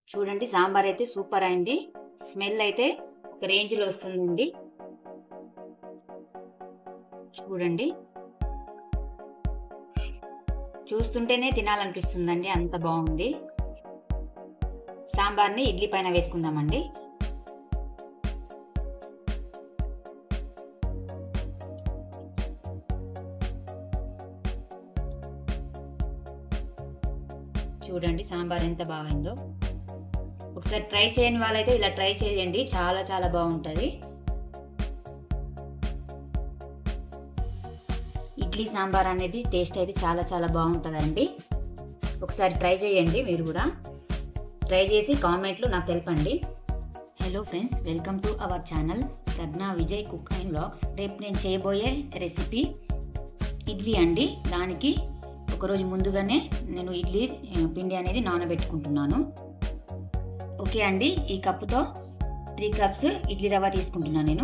చూడండి సాంబార్ అయితే సూపర్ అయింది స్మెల్ అయితే ఒక రేంజ్లో వస్తుందండి చూడండి చూస్తుంటేనే తినాలనిపిస్తుందండి అంత బాగుంది సాంబార్ని ఇడ్లీ పైన వేసుకుందామండి చూడండి సాంబార్ ఎంత బాగుందో ఒకసారి ట్రై చేయని వాళ్ళైతే ఇలా ట్రై చేయండి చాలా చాలా బాగుంటుంది ఇడ్లీ సాంబార్ అనేది టేస్ట్ అయితే చాలా చాలా బాగుంటుందండి ఒకసారి ట్రై చేయండి మీరు కూడా ట్రై చేసి కామెంట్లు నాకు తెలపండి hello friends welcome to our channel Pragna Vijay cook and blogs రేపు నేను చేయబోయే రెసిపీ ఇడ్లీ అండి దానికి ఒకరోజు ముందుగానే నేను ఇడ్లీ ఆ, పిండి అనేది నానబెట్టుకుంటున్నాను ఓకే అండి ఈ కప్పుతో త్రీ కప్స్ ఇడ్లీ రవ్వ తీసుకుంటున్నాను నేను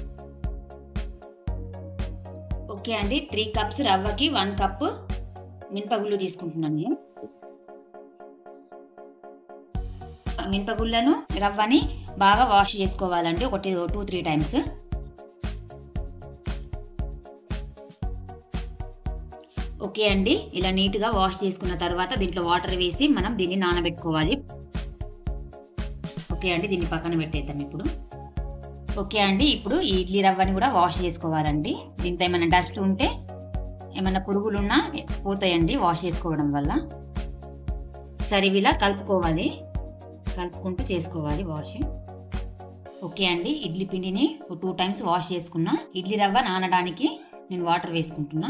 ఓకే అండి త్రీ కప్స్ రవ్వకి వన్ కప్ మినపగుళ్ళు తీసుకుంటున్నాను నేను మినపగుళ్ళను రవ్వని బాగా వాష్ చేసుకోవాలండి ఒకటి టూ త్రీ టైమ్స్ ఓకే అండి ఇలా నీట్గా వాష్ చేసుకున్న తర్వాత దీంట్లో వాటర్ వేసి మనం దీన్ని నానబెట్టుకోవాలి ఓకే అండి దీన్ని పక్కన పెట్టేద్దాం ఇప్పుడు ఓకే అండి ఇప్పుడు ఈ ఇడ్లీ రవ్వని కూడా వాష్ చేసుకోవాలండి దీంట్లో ఏమైనా డస్ట్ ఉంటే ఏమైనా పురుగులు ఉన్నా పోతాయండి వాష్ చేసుకోవడం వల్ల సరే ఇలా కలుపుకోవాలి కలుపుకుంటూ చేసుకోవాలి వాష్ ఓకే అండి ఇడ్లీ పిండిని టూ టైమ్స్ వాష్ చేసుకున్నా ఇడ్లీ రవ్వ నానడానికి నేను వాటర్ వేసుకుంటున్నా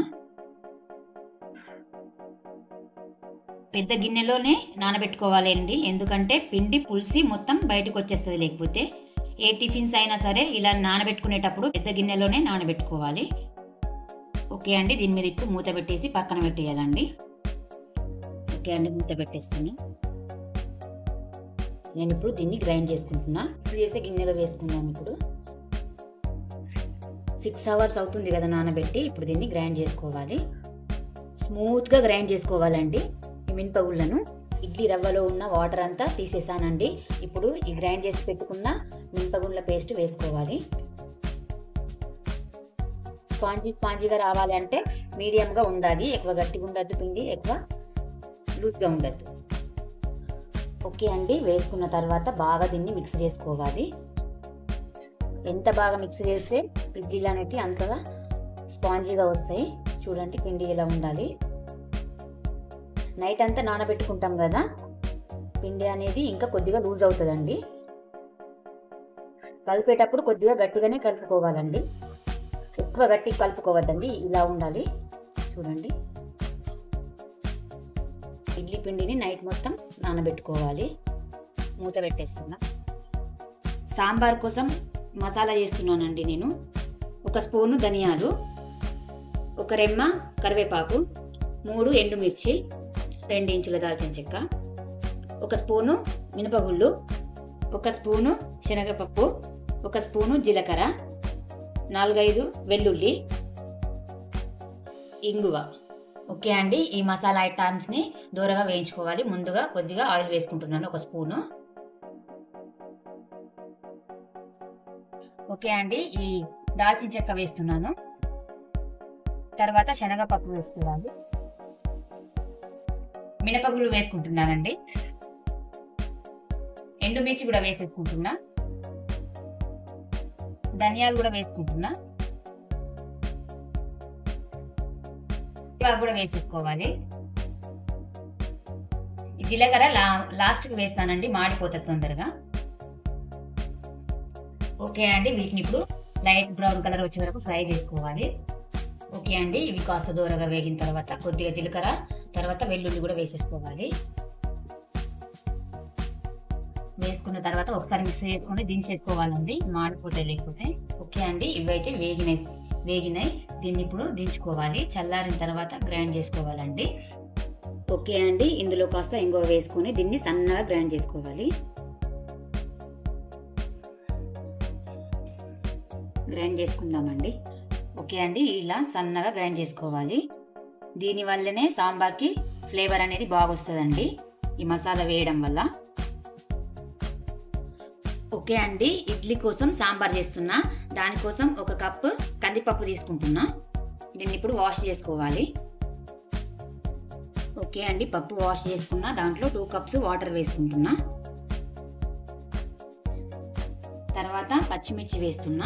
పెద్ద గిన్నెలోనే నానబెట్టుకోవాలి అండి ఎందుకంటే పిండి పులిసి మొత్తం బయటకు వచ్చేస్తుంది లేకపోతే ఏ టిఫిన్స్ అయినా సరే ఇలా నానబెట్టుకునేటప్పుడు పెద్ద గిన్నెలోనే నానబెట్టుకోవాలి ఓకే అండి దీని మీద ఇప్పుడు మూత పెట్టేసి పక్కన పెట్టేయాలండి ఓకే అండి మూత పెట్టేస్తాను నేను ఇప్పుడు దీన్ని గ్రైండ్ చేసుకుంటున్నా మిక్స్ చేసే గిన్నెలో వేసుకుందాం ఇప్పుడు సిక్స్ అవర్స్ అవుతుంది కదా నానబెట్టి ఇప్పుడు దీన్ని గ్రైండ్ చేసుకోవాలి స్మూత్గా గ్రైండ్ చేసుకోవాలండి ఈ మినపగుళ్ళను ఇడ్లీ రవ్వలో ఉన్న వాటర్ అంతా తీసేసానండి ఇప్పుడు ఈ గ్రైండ్ చేసి పెట్టుకున్న మినపగుళ్ళ పేస్ట్ వేసుకోవాలి స్పాంజీ స్పాంజీగా రావాలి అంటే మీడియంగా ఉండాలి ఎక్కువ గట్టిగా ఉండద్దు పిండి ఎక్కువ లూజ్గా ఉండద్దు ఓకే అండి వేసుకున్న తర్వాత బాగా దీన్ని మిక్స్ చేసుకోవాలి ఎంత బాగా మిక్స్ చేస్తే ఇడ్లీలు అనేవి అంతగా స్పాంజీగా వస్తాయి చూడండి పిండి ఇలా ఉండాలి నైట్ అంతా నానబెట్టుకుంటాం కదా పిండి అనేది ఇంకా కొద్దిగా లూజ్ అవుతుందండి కలిపేటప్పుడు కొద్దిగా గట్టిగానే కలుపుకోవాలండి ఎక్కువ గట్టి కలుపుకోవద్దండి ఇలా ఉండాలి చూడండి ఇడ్లీ పిండిని నైట్ మొత్తం నానబెట్టుకోవాలి మూత పెట్టేస్తున్నా సాంబార్ కోసం మసాలా చేస్తున్నానండి నేను ఒక స్పూను ధనియాలు ఒక రెమ్మ కరివేపాకు మూడు ఎండుమిర్చి రెండు ఇంచుల దాల్చిన చెక్క ఒక స్పూను మినపగుళ్ళు ఒక స్పూను శనగపప్పు ఒక స్పూను జీలకర్ర నాలుగైదు వెల్లుల్లి ఇంగువ ఓకే అండి ఈ మసాలా ఐటమ్స్ని దూరగా వేయించుకోవాలి ముందుగా కొద్దిగా ఆయిల్ వేసుకుంటున్నాను ఒక స్పూను ఓకే అండి ఈ దాల్చిన చెక్క వేస్తున్నాను తర్వాత శనగపప్పు వేసుకోవాలి మినపగుళ్ళు వేసుకుంటున్నానండి ఎండుమిర్చి కూడా వేసేసుకుంటున్నా ధనియాలు కూడా వేసుకుంటున్నా ఇవాళ కూడా వేసేసుకోవాలి ఈ జీలకర్ర లా లాస్ట్కి వేస్తానండి మాడిపోతుంది తొందరగా ఓకే అండి వీటిని ఇప్పుడు లైట్ బ్రౌన్ కలర్ వచ్చే వరకు ఫ్రై చేసుకోవాలి ఓకే అండి ఇవి కాస్త దూరగా వేగిన తర్వాత కొద్దిగా జీలకర్ర తర్వాత వెల్లుల్లి కూడా వేసేసుకోవాలి వేసుకున్న తర్వాత ఒకసారి మిక్స్ చేసుకొని దించేసుకోవాలండి మాడిపోతాయి లేకపోతే ఓకే అండి ఇవైతే వేగినాయి వేగినాయి దీన్ని ఇప్పుడు దించుకోవాలి చల్లారిన తర్వాత గ్రైండ్ చేసుకోవాలండి ఓకే అండి ఇందులో కాస్త ఇంకో వేసుకొని దీన్ని సన్నగా గ్రైండ్ చేసుకోవాలి గ్రైండ్ చేసుకుందామండి ఓకే అండి ఇలా సన్నగా గ్రైండ్ చేసుకోవాలి దీని వల్లనే సాంబార్కి ఫ్లేవర్ అనేది బాగా వస్తుందండి ఈ మసాలా వేయడం వల్ల ఓకే అండి ఇడ్లీ కోసం సాంబార్ చేస్తున్నా దానికోసం ఒక కప్పు కందిపప్పు తీసుకుంటున్నా దీన్ని ఇప్పుడు వాష్ చేసుకోవాలి ఓకే అండి పప్పు వాష్ చేసుకున్నా దాంట్లో టూ కప్స్ వాటర్ వేసుకుంటున్నా తర్వాత పచ్చిమిర్చి వేస్తున్నా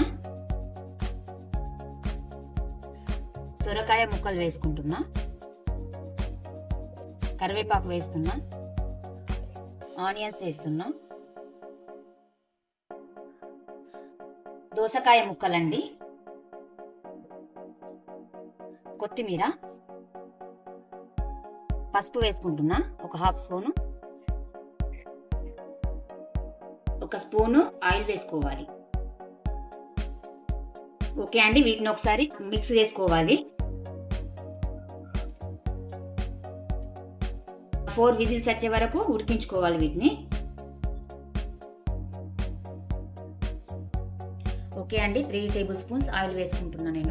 సొరకాయ ముక్కలు వేసుకుంటున్నా కరివేపాకు వేస్తున్నా ఆనియన్స్ వేస్తున్నా దోసకాయ ముక్కలండి కొత్తిమీర పసుపు వేసుకుంటున్నా ఒక హాఫ్ స్పూను ఒక స్పూను ఆయిల్ వేసుకోవాలి ఓకే అండి వీటిని ఒకసారి మిక్స్ చేసుకోవాలి ఫోర్ విజిల్స్ వచ్చే వరకు ఉడికించుకోవాలి వీటిని ఓకే అండి త్రీ టేబుల్ స్పూన్స్ ఆయిల్ వేసుకుంటున్నా నేను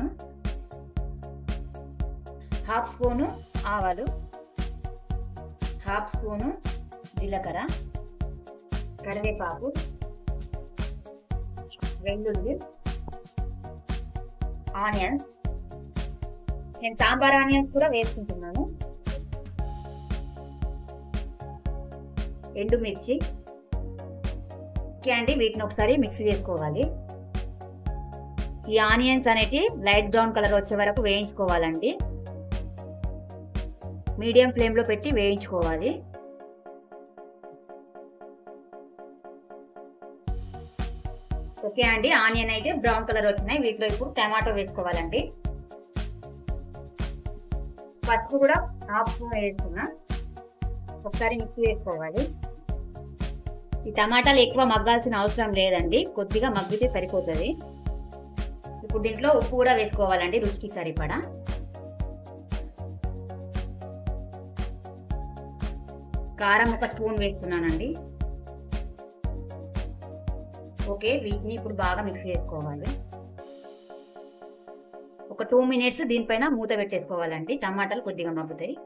హాఫ్ స్పూను ఆవాలు హాఫ్ స్పూను జీలకర్ర కరివేపాకు వెల్లుల్లి ఆనియన్స్ నేను సాంబార్ ఆనియన్స్ కూడా వేసుకుంటున్నాను ఎండుమిర్చి ఓకే అండి వీటిని ఒకసారి మిక్స్ చేసుకోవాలి ఈ ఆనియన్స్ అనేటి లైట్ బ్రౌన్ కలర్ వచ్చే వరకు వేయించుకోవాలండి మీడియం ఫ్లేమ్లో పెట్టి వేయించుకోవాలి ఓకే అండి ఆనియన్ అయితే బ్రౌన్ కలర్ వచ్చినాయి వీటిలో ఇప్పుడు టమాటో వేసుకోవాలండి పసుపు కూడా హాఫ్ స్పూన్ వేసుకున్నా ఒకసారి మిక్స్ వేసుకోవాలి ఈ టమాటాలు ఎక్కువ మగ్గాల్సిన అవసరం లేదండి కొద్దిగా మగ్గితే సరిపోతుంది ఇప్పుడు దీంట్లో ఉప్పు కూడా వేసుకోవాలండి రుచికి సరిపడా కారం ఒక స్పూన్ వేస్తున్నానండి ఓకే వీటిని ఇప్పుడు బాగా మిక్స్ చేసుకోవాలి ఒక టూ మినిట్స్ దీనిపైన మూత పెట్టేసుకోవాలండి టమాటాలు కొద్దిగా మగ్గుతాయి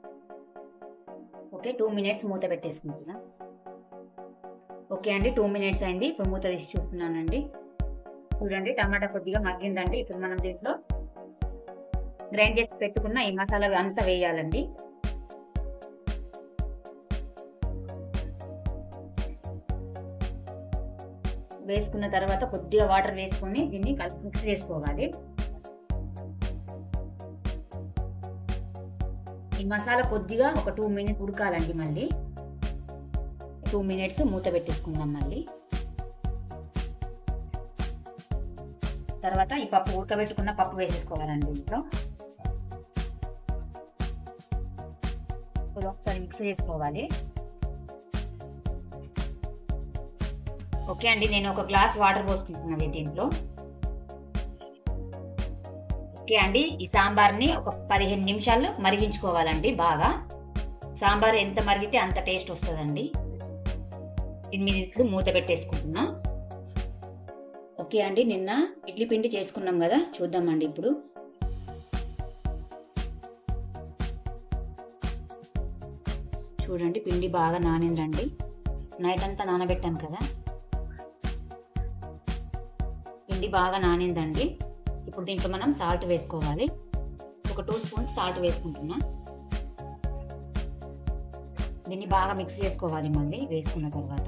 ఓకే టూ మినిట్స్ మూత పెట్టేసుకుంటున్నా ఓకే అండి టూ మినిట్స్ అయింది ఇప్పుడు మూత తీసి చూస్తున్నానండి చూడండి టమాటా కొద్దిగా మగ్గిందండి ఇప్పుడు మనం దీంట్లో గ్రైండ్ చేసి పెట్టుకున్న ఈ మసాలా అంతా వేయాలండి వేసుకున్న తర్వాత కొద్దిగా వాటర్ వేసుకొని దీన్ని కలిపి మిక్స్ చేసుకోవాలి ఈ మసాలా కొద్దిగా ఒక టూ మినిట్స్ ఉడకాలండి మళ్ళీ టూ మినిట్స్ మూత పెట్టేసుకుందాం మళ్ళీ తర్వాత ఈ పప్పు ఉడకబెట్టుకున్న పప్పు వేసేసుకోవాలండి ఇంట్లో ఒకసారి మిక్స్ చేసుకోవాలి ఓకే అండి నేను ఒక గ్లాస్ వాటర్ పోసుకుంటున్నాను దీంట్లో ఓకే అండి ఈ సాంబార్ని ఒక పదిహేను నిమిషాలు మరిగించుకోవాలండి బాగా సాంబార్ ఎంత మరిగితే అంత టేస్ట్ వస్తుందండి దీని మీద ఇప్పుడు మూత పెట్టేసుకుంటున్నా ఓకే అండి నిన్న ఇడ్లీ పిండి చేసుకున్నాం కదా చూద్దామండి ఇప్పుడు చూడండి పిండి బాగా నానిందండి నైట్ అంతా నానబెట్టాను కదా పిండి బాగా నానిందండి ఇప్పుడు దీంట్లో మనం సాల్ట్ వేసుకోవాలి ఒక టూ స్పూన్స్ సాల్ట్ వేసుకుంటున్నా దీన్ని బాగా మిక్స్ చేసుకోవాలి మళ్ళీ వేసుకున్న తర్వాత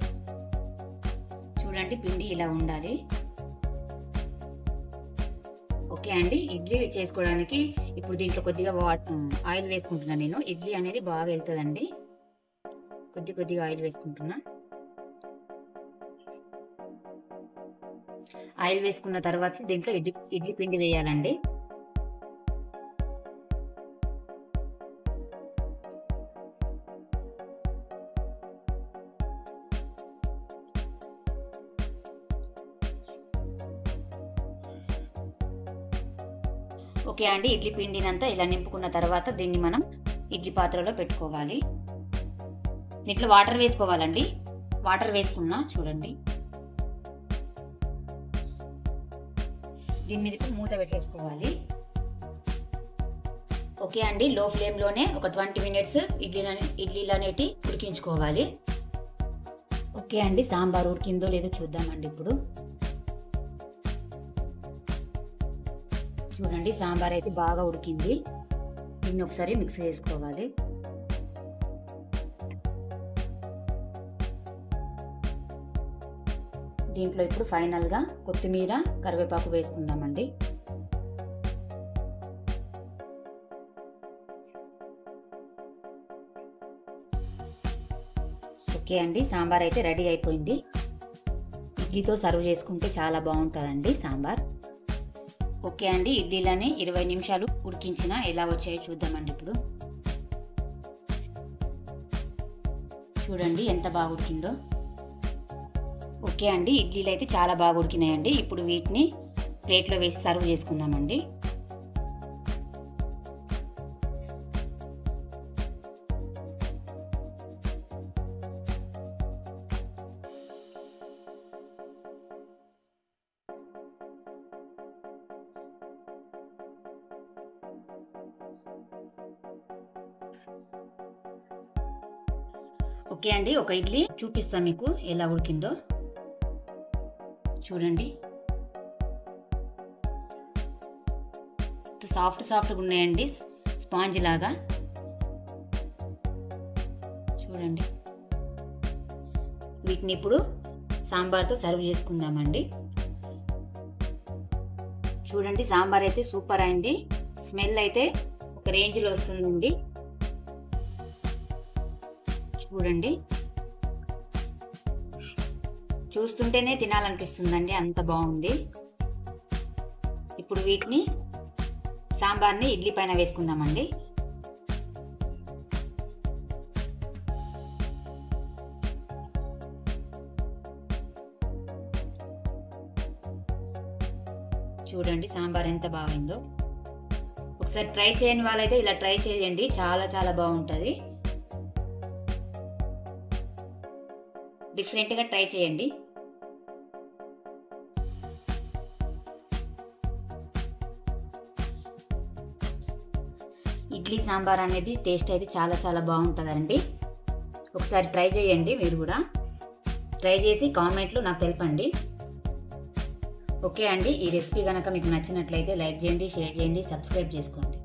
చూడండి పిండి ఇలా ఉండాలి ఓకే అండి ఇడ్లీ చేసుకోవడానికి ఇప్పుడు దీంట్లో కొద్దిగా వాటర్ ఆయిల్ వేసుకుంటున్నా నేను ఇడ్లీ అనేది బాగా వెళ్తుందండి కొద్ది కొద్దిగా ఆయిల్ వేసుకుంటున్నా ఆయిల్ వేసుకున్న తర్వాత దీంట్లో ఇడ్లీ ఇడ్లీ పిండి వేయాలండి ఓకే అండి ఇడ్లీ పిండినంతా ఇలా నింపుకున్న తర్వాత దీన్ని మనం ఇడ్లీ పాత్రలో పెట్టుకోవాలి దీంట్లో వాటర్ వేసుకోవాలండి వాటర్ వేసుకున్నా చూడండి దీని మీద ఇప్పుడు మూత పెట్టేసుకోవాలి ఓకే అండి లో ఫ్లేమ్లోనే ఒక ట్వంటీ మినిట్స్ ఇడ్లీ ఇడ్లీలు అనేటి ఉడికించుకోవాలి ఓకే ఓకే అండి సాంబార్ ఉడికిందో లేదో చూద్దామండి ఇప్పుడు చూడండి సాంబార్ అయితే బాగా ఉడికింది దీన్ని ఒకసారి మిక్స్ చేసుకోవాలి దీంట్లో ఇప్పుడు ఫైనల్గా కొత్తిమీర కరివేపాకు వేసుకుందామండి ఓకే అండి సాంబార్ అయితే రెడీ అయిపోయింది ఇడ్లీతో సర్వ్ చేసుకుంటే చాలా బాగుంటుందండి సాంబార్ ఓకే అండి ఇడ్లీలని ఇరవై నిమిషాలు ఉడికించిన ఎలా వచ్చాయో చూద్దామండి ఇప్పుడు చూడండి ఎంత బాగా ఉడికిందో ఓకే అండి ఇడ్లీలు అయితే చాలా బాగా ఉడికినాయండి ఇప్పుడు వీటిని ప్లేట్లో వేసి సర్వ్ చేసుకుందామండి ఓకే అండి ఒక ఇడ్లీ చూపిస్తా మీకు ఎలా ఉడికిందో చూడండి సాఫ్ట్ సాఫ్ట్గా ఉన్నాయండి స్పాంజ్ లాగా చూడండి వీటిని ఇప్పుడు సాంబార్తో సర్వ్ చేసుకుందామండి చూడండి సాంబార్ అయితే సూపర్ అయింది స్మెల్ అయితే ఒక రేంజ్లో వస్తుందండి చూడండి చూస్తుంటేనే తినాలనిపిస్తుందండి అంత బాగుంది ఇప్పుడు వీటిని సాంబార్ని ఇడ్లీ పైన వేసుకుందామండి చూడండి సాంబార్ ఎంత బాగుందో ఒకసారి ట్రై చేయని వాళ్ళైతే ఇలా ట్రై చేయండి చాలా చాలా బాగుంటుంది డిఫరెంట్గా ట్రై చేయండి ఇడ్లీ సాంబార్ అనేది టేస్ట్ అయితే చాలా చాలా బాగుంటుందండి ఒకసారి ట్రై చేయండి మీరు కూడా ట్రై చేసి కామెంట్లు నాకు తెలపండి ఓకే అండి ఈ రెసిపీ కనుక మీకు నచ్చినట్లయితే లైక్ చేయండి షేర్ చేయండి సబ్స్క్రైబ్ చేసుకోండి